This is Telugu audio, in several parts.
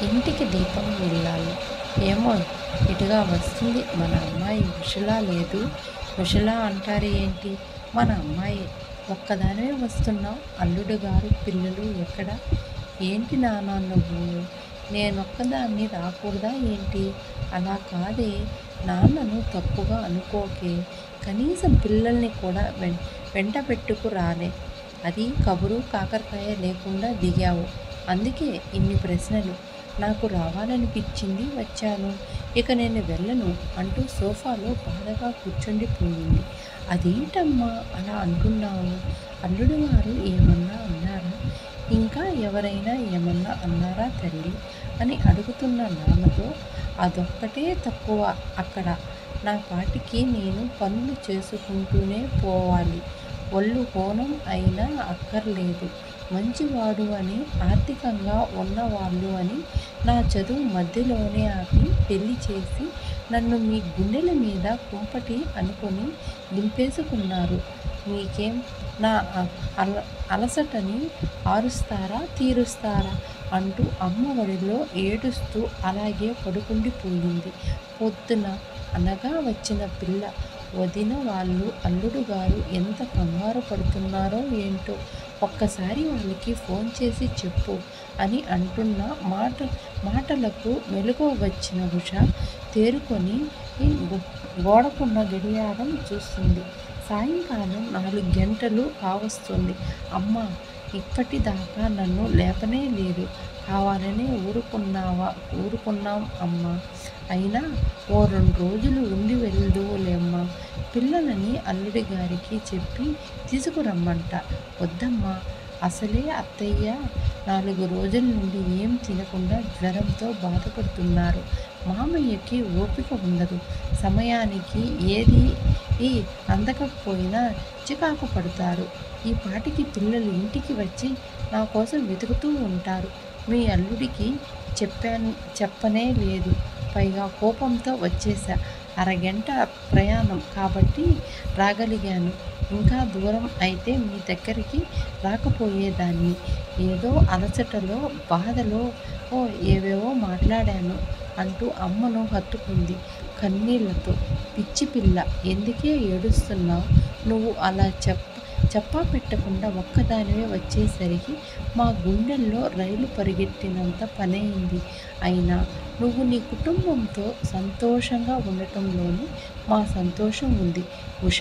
ఇంటికి దీపం వెళ్ళాలి ఏమో ఇటుగా వస్తుంది మన అమ్మాయి ఉషలా లేదు ఉషలా అంటారు ఏంటి మన అమ్మాయి ఒక్కదానివే వస్తున్నావు అల్లుడు గారు పిల్లలు ఎక్కడ ఏంటి నాన్న నువ్వు నేనొక్కదాన్ని రాకూడదా ఏంటి అలా కాదే నాన్నను తప్పుగా అనుకోకే కనీసం పిల్లల్ని కూడా వెం వెంట పెట్టుకు రాలే అది కబురు కాకరకాయ లేకుండా దిగావు అందుకే ఇన్ని ప్రశ్నలు నాకు రావాలనిపించింది వచ్చాను ఇక నేను వెళ్ళను అంటూ సోఫాలో బాధగా కూర్చుండిపోయింది అదేంటమ్మా అలా అంటున్నావు అల్లుడు గారు ఏమన్నా అన్నారా ఇంకా ఎవరైనా ఏమన్నా అన్నారా తల్లి అని అడుగుతున్న నాన్నతో అదొక్కటే తక్కువ అక్కడ నా పాటికి నేను పనులు చేసుకుంటూనే పోవాలి ఒళ్ళు హోనం అయినా అక్కర్లేదు మంచివాడు అని ఆర్థికంగా ఉన్నవాళ్ళు అని నా చదువు మధ్యలోనే ఆపి పెళ్లి చేసి నన్ను మీ గుండెల మీద కుంపటి అనుకొని దింపేసుకున్నారు మీకేం నా అ- అల అలసటని ఆరుస్తారా తీరుస్తారా అంటూ అమ్మ ఒడిలో ఏడుస్తూ అలాగే పడుకుండిపోయింది పొద్దున అనగా వచ్చిన పిల్ల వదిన వాళ్ళు అల్లుడు గారు ఎంత కంగారు పడుతున్నారో ఏంటో ఒక్కసారి వాళ్ళకి ఫోన్ చేసి చెప్పు అని అంటున్న మాట మాటలకు మెలకువ వచ్చిన ఉష తేరుకొని ఈ గో- గోడకున్న గడియారం చూస్తుంది సాయంకాలం నాలుగు గంటలు కావస్తుంది అమ్మ ఇప్పటిదాకా నన్ను లేపనే లేదు కావాలనే ఊరుకున్నావా ఊరుకున్నాం అమ్మా అయినా ఓ రెండు రోజులు ఉండి వెళ్దువులేమ్మా పిల్లలని అల్లుడి గారికి చెప్పి తీసుకురమ్మంట వద్దమ్మా అసలే అత్తయ్య నాలుగు రోజుల నుండి ఏం తినకుండా జ్వరంతో బాధపడుతున్నారు మామయ్యకి ఓపిక ఉండదు సమయానికి ఏది ఈ అందకపోయినా చికాకు పడతారు ఈ పాటికి పిల్లలు ఇంటికి వచ్చి నా కోసం వెతుకుతూ ఉంటారు మీ అల్లుడికి చెప్పాను చెప్పనే లేదు పైగా కోపంతో వచ్చేసా అరగంట ప్రయాణం కాబట్టి రాగలిగాను ఇంకా దూరం అయితే మీ దగ్గరికి రాకపోయేదాన్ని ఏదో అలసటలో బాధలో ఓ ఏవేవో మాట్లాడాను అంటూ అమ్మను హత్తుకుంది కన్నీళ్లతో పిచ్చి పిల్ల ఎందుకే ఏడుస్తున్నావు నువ్వు అలా చెప్ప చెప్పా పెట్టకుండా ఒక్కదానివే వచ్చేసరికి మా గుండెల్లో రైలు పరిగెట్టినంత పనైంది అయినా నువ్వు నీ కుటుంబంతో సంతోషంగా ఉండటంలోనే మా సంతోషం ఉంది ఉష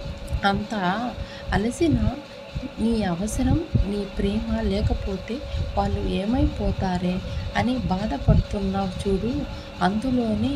అంతా అలసిన నీ అవసరం నీ ప్రేమ లేకపోతే వాళ్ళు ఏమైపోతారే అని బాధపడుతున్నావు చూడు అందులోనే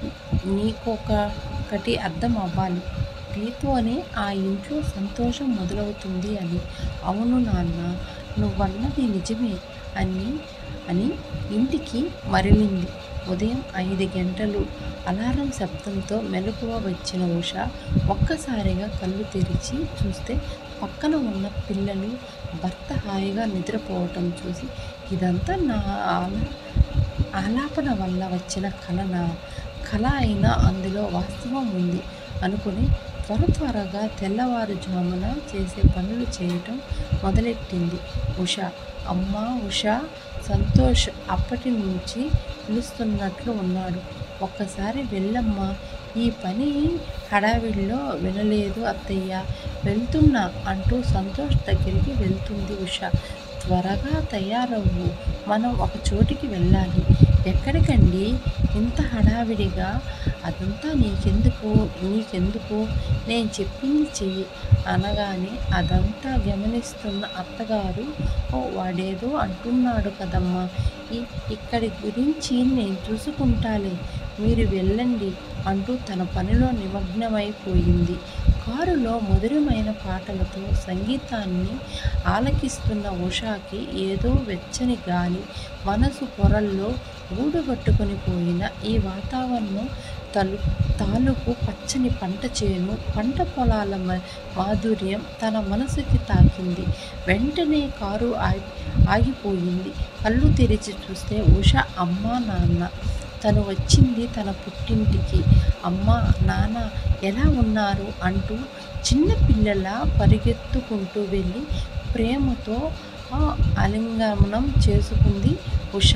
నీకొకటి అర్థం అవ్వాలి నీతోనే ఆ ఇంట్లో సంతోషం మొదలవుతుంది అని అవును నాన్న నువ్వన్నది నిజమే అని అని ఇంటికి మరలింది ఉదయం ఐదు గంటలు అలారం శబ్దంతో మెలకువ వచ్చిన ఉష ఒక్కసారిగా కళ్ళు తెరిచి చూస్తే పక్కన ఉన్న పిల్లలు భర్త హాయిగా నిద్రపోవటం చూసి ఇదంతా నా ఆల ఆలాపన వల్ల వచ్చిన కలనా కళ అయినా అందులో వాస్తవం ఉంది అనుకుని త్వర త్వరగా తెల్లవారుజామున చేసే పనులు చేయటం మొదలెట్టింది ఉష అమ్మా ఉష సంతోష్ అప్పటి నుంచి పిలుస్తున్నట్లు ఉన్నాడు ఒక్కసారి వెళ్ళమ్మా ఈ పని హడావిడిలో వినలేదు అత్తయ్య వెళ్తున్నా అంటూ సంతోష్ దగ్గరికి వెళ్తుంది ఉష త్వరగా తయారవ్వు మనం ఒక చోటికి వెళ్ళాలి ఎక్కడికండి ఇంత హడావిడిగా అదంతా నీకెందుకు నీకెందుకు నేను చెప్పింది చెయ్యి అనగానే అదంతా గమనిస్తున్న అత్తగారు ఓ వాడేదో అంటున్నాడు కదమ్మా ఈ ఇక్కడి గురించి నేను చూసుకుంటాలే మీరు వెళ్ళండి అంటూ తన పనిలో నిమగ్నమైపోయింది కారులో మధురమైన పాటలతో సంగీతాన్ని ఆలకిస్తున్న ఉషాకి ఏదో వెచ్చని గాలి మనసు పొరల్లో గూడుగట్టుకొని పోయిన ఈ వాతావరణం తలు తాలూకు పచ్చని పంట చేను పంట పొలాల మ- మాధుర్యం తన మనసుకి తాకింది వెంటనే కారు ఆగి ఆగిపోయింది కళ్ళు తెరిచి చూస్తే ఉష అమ్మ నాన్న తను వచ్చింది తన పుట్టింటికి అమ్మ నాన్న ఎలా ఉన్నారు అంటూ చిన్న పిల్లల పరిగెత్తుకుంటూ వెళ్ళి ప్రేమతో ఆ, ఆలింగనం చేసుకుంది ఉష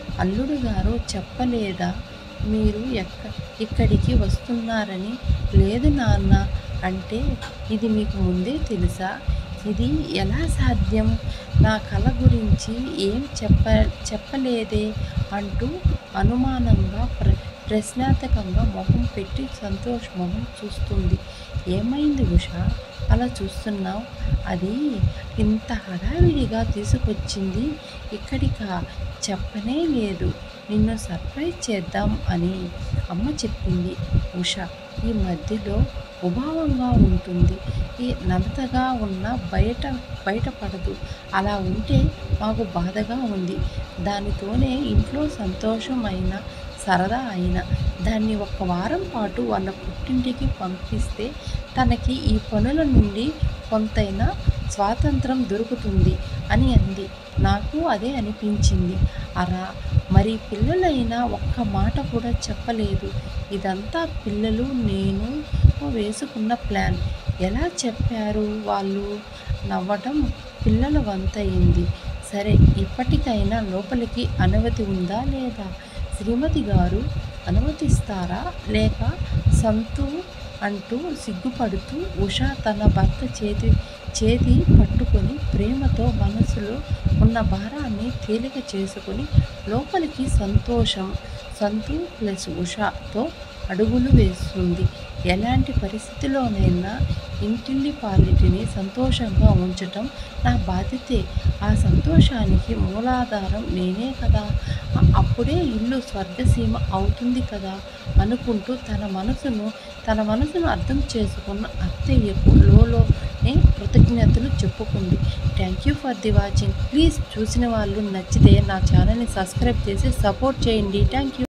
అల్లుడు గారు చెప్పలేదా మీరు ఎక్క ఇక్కడికి వస్తున్నారని లేదు నాన్న అంటే ఇది మీకు ముందే తెలుసా ఇది ఎలా సాధ్యం నా కళ గురించి ఏం చెప్ప చెప్పలేదే అంటూ అనుమానంగా ప్ర ప్రశ్నార్థకంగా మొహం పెట్టి సంతోష్ మొహం చూస్తుంది ఏమైంది ఉషా అలా చూస్తున్నావు అది ఇంత హడావిడిగా తీసుకొచ్చింది ఇక్కడికా చెప్పనే లేదు నిన్ను సర్ప్రైజ్ చేద్దాం అని అమ్మ చెప్పింది ఉష ఈ మధ్యలో ఉభావంగా ఉంటుంది ఈ నలతగా ఉన్న బయట బయటపడదు అలా ఉంటే మాకు బాధగా ఉంది దానితోనే ఇంట్లో సంతోషమైన సరదా అయినా దాన్ని ఒక వారం పాటు వాళ్ళ పుట్టింటికి పంపిస్తే తనకి ఈ పనుల నుండి కొంతైనా స్వాతంత్రం దొరుకుతుంది అని అంది నాకు అదే అనిపించింది అరా మరి పిల్లలైనా ఒక్క మాట కూడా చెప్పలేదు ఇదంతా పిల్లలు నేను వేసుకున్న ప్లాన్ ఎలా చెప్పారు వాళ్ళు నవ్వటం పిల్లల వంతయింది సరే ఇప్పటికైనా లోపలికి అనుమతి ఉందా లేదా శ్రీమతి గారు అనుమతిస్తారా లేక సంతు అంటూ సిగ్గుపడుతూ ఉష తన భర్త చేతి చేతి పట్టుకొని ప్రేమతో మనసులో ఉన్న భారాన్ని తేలిక చేసుకొని లోపలికి సంతోషం సంతు ప్లస్ ఉషతో అడుగులు వేస్తుంది ఎలాంటి పరిస్థితిలోనైనా ఇంటిల్లి పాలిటిని సంతోషంగా ఉంచటం నా బాధ్యతే ఆ సంతోషానికి మూలాధారం నేనే కదా అ- అప్పుడే ఇల్లు స్వర్గసీమ అవుతుంది కదా అనుకుంటూ తన మనసును తన మనసును అర్థం చేసుకున్న అత్తయ్యకు లోలోనే కృతజ్ఞతలు చెప్పుకుంది thank you for the watching please చూసిన వాళ్ళు నచ్చితే నా ఛానల్ని సబ్స్క్రైబ్ చేసి సపోర్ట్ చేయండి థ్యాంక్ యూ